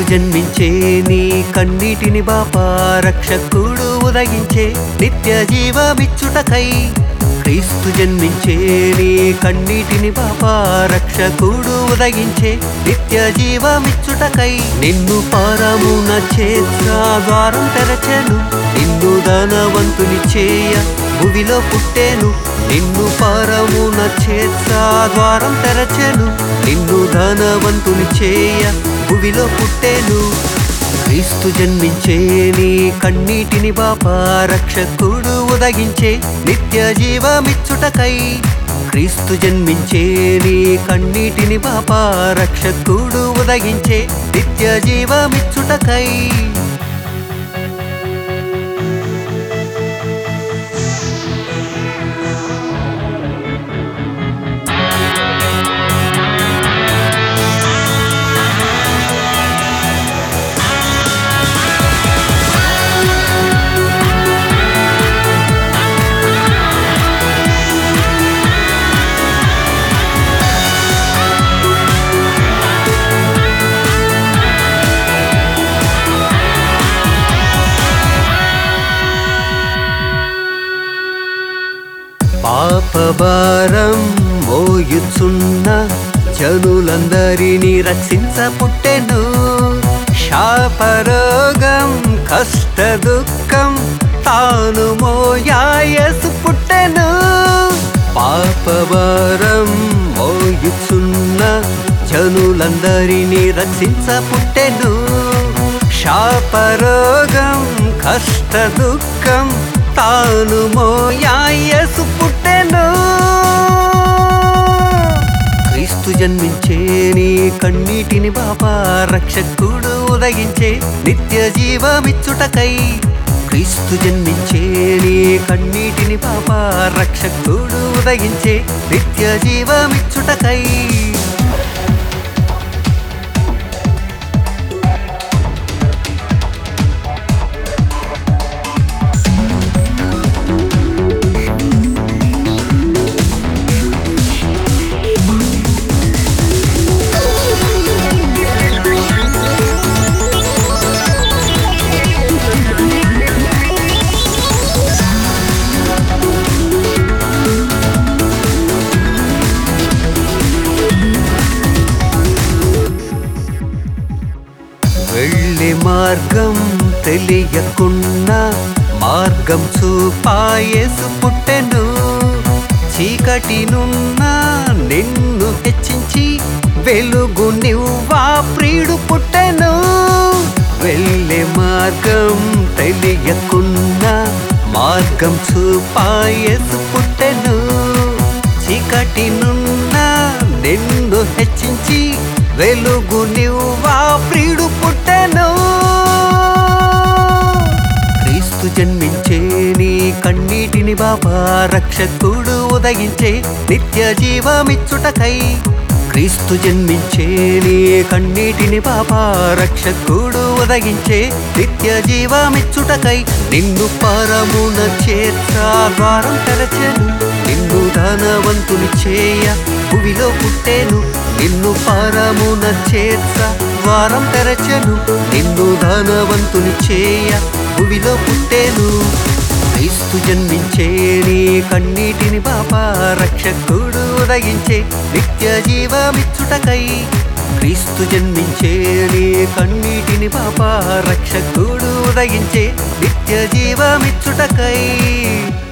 జన్మించే నీ కన్నీటిని బాపా రక్షకుడు ఉదగించే నిత్య జీవమిచ్చుటకై క్రీస్తు జన్మించే నీ కన్నీటిని బాపా రక్షకుడు ఉదగించే నిత్య జీవమిచ్చుటకై నిన్ను పారమున చేర్చ ద్వారం తెరచెను నిన్ను ధనవంతుని చేయ భువిలో పుట్టేను నిన్ను పారమున చేర్చ ద్వారం తెరచెను నిన్ను ధనవంతుని చేయ భువిలో పుట్టేను క్రీస్తు జన్మించే నీ కన్నీటిని బాపా రక్షకుడు ఉదగించే నిత్య జీవమిచ్చుటకై క్రీస్తు జన్మించే నీ కన్నీటిని బాపా రక్షకుడు ఉదగించే నిత్య జీవమిచ్చుటకై పాపభారం మోయుచున్న జనులందరినీ రక్షించ పుట్టెను శాపరోగం కష్ట దుఃఖం తాను మోయాయసు పుట్టెను పాపభారం మోయుచున్న జనులందరినీ రక్షించ పుట్టెను శాపరోగం కష్ట దుఃఖం తాను మోయాయసు పుట్టెను క్రీస్తు జన్మించే నీ కన్నీటిని బాబా రక్షకుడు ఉదగించే నిత్య జీవమిచ్చుటకై క్రీస్తు జన్మించే నీ కన్నీటిని బాబా రక్షకుడు ఉదగించే నిత్య జీవమిచ్చుటకై వెళ్ళే మార్గం తెలియకున్నా మార్గం చూపాయేసు పుట్టెను చీకటినున్న నిన్ను హెచ్చించి వెలుగు నివ్వా ప్రియుడు పుట్టెను వెళ్ళే మార్గం తెలియకున్నా మార్గం చూపాయేసు పుట్టెను చీకటినున్న నిన్ను హెచ్చించి వెలుగు నివ్వా ప్రియుడు పుట్టెను క్రీస్తు జన్మించే నీ కన్నీటిని బాబా రక్షకుడు ఉదగించే నిత్య జీవమిచ్చుటకై క్రీస్తు జన్మించే నీ కన్నీటిని బాబా రక్షకుడు ఉదగించే నిత్య జీవమిచ్చుటకై నిన్ను పరమున చేర్చ ద్వారం తెరచెను నిన్ను ధనవంతుని చేయ భువిలో పుట్టేను నిన్ను పరమున చేర్చ ద్వారం తెరచెను నిన్ను ధనవంతుని చేయ భువిలో పుట్టేను క్రీస్తు జన్మించే నీ కన్నీటిని బాపా రక్షకుడు ఉదగించే నిత్య జీవమిచ్చుటకై క్రీస్తు జన్మించే నీ కన్నీటిని బాపా రక్షకుడు ఉదగించే నిత్య జీవమిచ్చుటకై